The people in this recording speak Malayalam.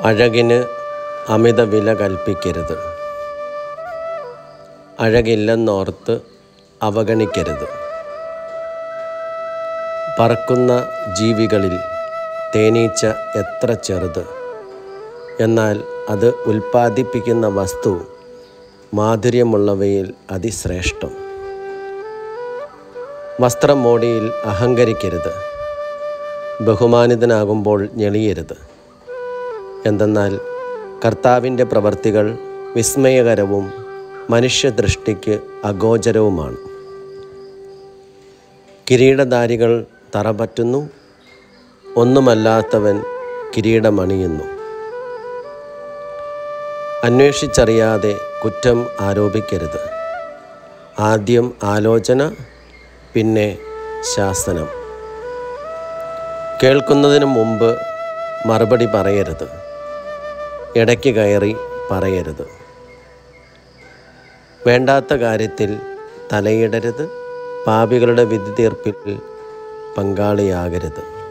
അഴകിന് അമിത വില കൽപ്പിക്കരുത് അഴകില്ലെന്നോർത്ത് അവഗണിക്കരുത് പറക്കുന്ന ജീവികളിൽ തേനീച്ച എത്ര ചെറുത് എന്നാൽ അത് ഉൽപ്പാദിപ്പിക്കുന്ന വസ്തു മാധുര്യമുള്ളവയിൽ അതിശ്രേഷ്ഠം വസ്ത്രം മോടിയിൽ അഹങ്കരിക്കരുത് ബഹുമാനിതനാകുമ്പോൾ ഞെളിയരുത് എന്തെന്നാൽ കർത്താവിൻ്റെ പ്രവർത്തികൾ വിസ്മയകരവും മനുഷ്യദൃഷ്ടിക്ക് അഗോചരവുമാണ് കിരീടധാരികൾ തറപറ്റുന്നു ഒന്നുമല്ലാത്തവൻ കിരീടമണിയുന്നു അന്വേഷിച്ചറിയാതെ കുറ്റം ആരോപിക്കരുത് ആദ്യം ആലോചന പിന്നെ ശാസനം കേൾക്കുന്നതിന് മുമ്പ് മറുപടി പറയരുത് ഇടയ്ക്ക് കയറി പറയരുത് വേണ്ടാത്ത കാര്യത്തിൽ തലയിടരുത് പാപികളുടെ വിധി തീർപ്പിൽ പങ്കാളിയാകരുത്